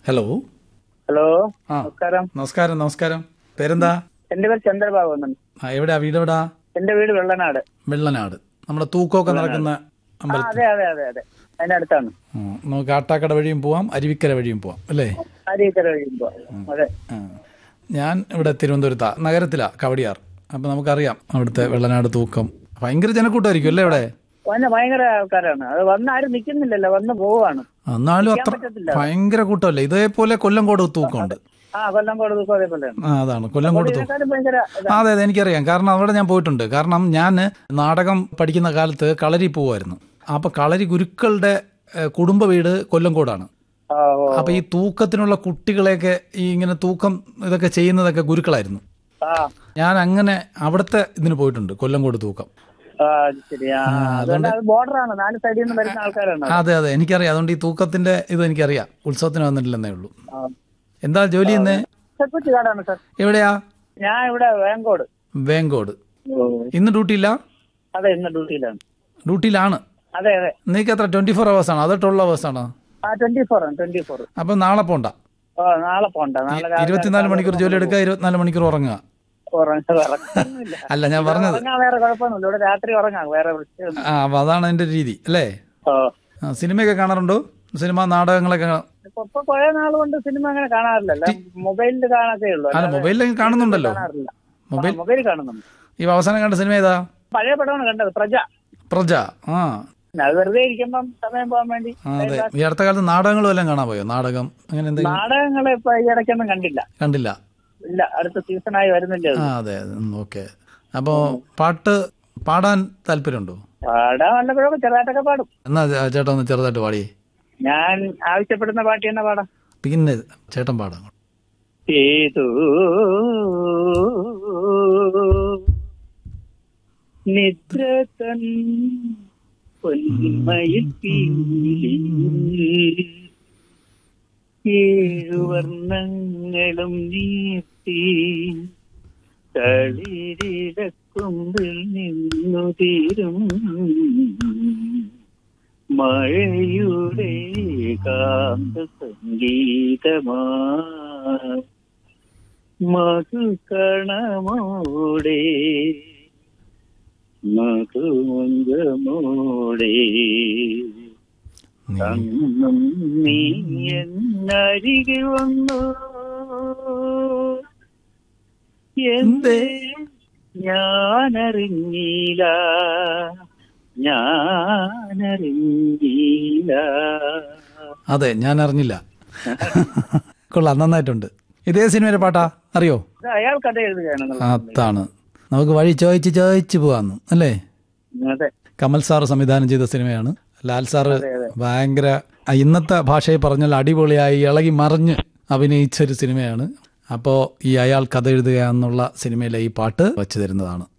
Hello hello ആ. നമസ്കാരം നമസ്കാരം നമസ്കാരം പേരെന്താ എന്റെ പേര് ചന്ദ്രബാബു എന്നാണ് ആ എവിടെയാ വീട് എവിടാ എന്റെ വീട് വെള്ളനാട് വെള്ളനാട് നമ്മുടെ തൂക്കമൊക്കെ നടക്കുന്ന ആ അമ്പലം അതെ അതെ അതെ അതെ അതിന്റെ അടുത്താണ് ഉം, നമുക്ക് ആട്ടാക്കട വഴിയും പോവാം അരുവിക്കര വഴിയും പോവാം അല്ലേ അരിക്കര കഴിയുമ്പോ അതെ ആ. ഞാൻ ഇവിടെ തിരുവനന്തപുരത്താ നഗരത്തിലാ കവടിയാർ അപ്പൊ നമുക്കറിയാം അവിടുത്തെ വെള്ളനാട് തൂക്കം ഭയങ്കര ജനക്കൂട്ടമായിരിക്കും അല്ലേ ഇവിടെ വന്ന ഭയങ്കര ആൾക്കാരാണ് അത് വന്ന് ആരും നിക്കുന്നില്ലല്ലോ വന്ന് പോവാണ് എന്നാലും അത്ര പറ്റത്തില്ല. ഭയങ്കര കൂട്ടമല്ലേ ഇതേപോലെ കൊല്ലംകോട് തൂക്കമുണ്ട് ആ കൊല്ലം കോട് ദുഃഖം അതേപോലെയാണ് ആ അതാണ് കൊല്ലംകോട് തൂക്കം ഇതിനേക്കാളും ഭയങ്കര ഇതാ. ആ, അതെ അതെ എനിക്കറിയാം കാരണം അവിടെ ഞാൻ പോയിട്ടുണ്ട് കാരണം ഞാൻ നാടകം പഠിക്കുന്ന കാലത്ത് കളരി പോവായിരുന്നു അപ്പൊ കളരി ഗുരുക്കളുടെ ഏഹ്, കുടുംബ വീട് കൊല്ലംകോടാണ് ആ, ഓ. അപ്പൊ ഈ തൂക്കത്തിനുള്ള കുട്ടികളെയൊക്കെ ഈ ഇങ്ങനെ തൂക്കം ഇതൊക്കെ ചെയ്യുന്നതൊക്കെ ഗുരുക്കളായിരുന്നു ആ ഞാൻ അങ്ങനെ അവിടുത്തെ ഇതിന് പോയിട്ടുണ്ട് കൊല്ലംകോട് തൂക്കം ആ അത് ശരിയാ അതുകൊണ്ട് അത് ബോർഡറാണ് നാല് സൈഡിൽ നിന്ന് വരുന്ന ആൾക്കാരാണ് ആ, അതെ അതെ എനിക്കറിയാം അതുകൊണ്ട് ഈ തൂക്കത്തിന്റെ ഇത് എനിക്കറിയാം ഉത്സവത്തിന് വന്നിട്ടില്ലെന്നേ ഉള്ളൂ ആ. എന്താ ജോലി ഇന്ന് ചെക്കുറ്റി കാടാണ് സാർ എവിടെയാ ഞാൻ ഇവിടെ വേങ്കോട് വേങ്കോട് ഓ. ഇന്ന് ഡ്യൂട്ടിയില്ല അതെ ഇന്ന് ഡ്യൂട്ടിയിലാണ് ഡ്യൂട്ടിയിലാണ് അതെ അതെ നിങ്ങൾക്ക് എത്ര ട്വന്റി ഫോർ അവേഴ്സ് ആണോ അതോ ട്വൽവ് അവേഴ്സ് ആണോ ആ ട്വന്റി ഫോർ ആണ് ട്വന്റി ഫോർ അപ്പൊ നാളെ പോണ്ട ഓ നാളെ പോണ്ട നാളെ രാവിലെ ഇരുപത്തിനാല് മണിക്കൂർ ജോലി എടുക്കുക ഇരുപത്തിനാല് മണിക്കൂർ ഉറങ്ങുക ഉറങ്ങ- ഉറങ്ങുന്നില്ല. അല്ല ഞാൻ പറഞ്ഞത് ഉറങ്ങാൻ വേറെ കുഴപ്പമൊന്നുമില്ല ഇവിടെ രാത്രി ഉറങ്ങാം വേറെ പ്രശ്നമൊന്നും ആ അപ്പൊ അതാണ് എന്റെ രീതി അല്ലേ ഓ ആ, സിനിമയൊക്കെ കാണാറുണ്ടോ സിനിമ നാടകങ്ങളൊക്കെ കാ- ഇപ്പൊ ഇപ്പൊ കുറെ നാൾ കൊണ്ട് സിനിമ അങ്ങനെ കാണാറില്ല എല്ലാം മൊബൈലിൽ കാണത്തേ ഉള്ളൂ അല്ല മൊബൈലിൽ കാണുന്നുണ്ടല്ലോ കാണാറില്ല മൊബൈൽ മൊബൈൽ കാണുന്നുണ്ട് ഈ അവസാനം കണ്ട സിനിമ ഏതാ പഴയ പടമാണ് കണ്ടത് പ്രജ പ്രജ ആ പിന്നെ അത് വെറുതെ ഇരിക്കുമ്പം സമയം പോകാൻ വേണ്ടി ആ, അതെ ഈ അടുത്ത കാലത്ത് നാടകങ്ങളും എല്ലാം കാണാൻ പോയോ നാടകം അങ്ങനെ എന്തെങ്കിലും നാടകങ്ങൾ ഇപ്പൊ ഈ ഇടയ്ക്കൊന്നും കണ്ടില്ല കണ്ടില്ല ഇല്ല അടുത്ത സീസണായി വരുന്നില്ല ആ അതെ ഓക്കെ അപ്പോ പാട്ട് പാടാൻ താല്പര്യമുണ്ടോ പാടാൻ വല്ലപ്പോഴൊക്കെ ചെറുതായിട്ടൊക്കെ പാടും എന്നാ ചേ- ചേട്ടാ ഒന്ന് ചെറുതായിട്ട് പാടിയേ ഞാൻ ആവശ്യപ്പെടുന്ന പാട്ട് തന്നെ പാടാം പിന്നെ ചേട്ടൻ പാടാം ഏതോ നിദ്ര തൻ പൊന്മയിൽ ഏഴു വർണ്ണങ്ങളും നീട്ടി തളിരിടക്കുമ്പിൽ നിന്നു തീരും മഴയുടെ കാന്ത സംഗീതമാ മധുകണമോടെ മധുമംഗമോടെ അന്നും നീ എന്നരികിൽ വന്നു എന്തേ ഞാനറിഞ്ഞില്ല ഞാനറിഞ്ഞില്ല അതെ ഞാൻ അറിഞ്ഞില്ല കൊള്ളാം നന്നായിട്ടുണ്ട് ഇതേ സിനിമയിലെ പാട്ടാ അറിയോ ഇത് അയാൾ കഥ എഴുതുകയാണ് അതാണ് നമുക്ക് വഴി ചോദിച്ച് ചോദിച്ച് പോവാന്ന് അല്ലേ അതെ കമൽ സാർ സംവിധാനം ചെയ്ത സിനിമയാണ് ലാൽ സാറ് ഭയങ്കര ആ, ഇന്നത്തെ ഭാഷയിൽ പറഞ്ഞാൽ അടിപൊളിയായി ഇളകി മറിഞ്ഞ് അഭിനയിച്ച ഒരു സിനിമയാണ് അപ്പോൾ ഈ അയാൾ കഥ എഴുതുക എന്നുള്ള സിനിമയിലെ ഈ പാട്ട് വച്ചു തരുന്നതാണ്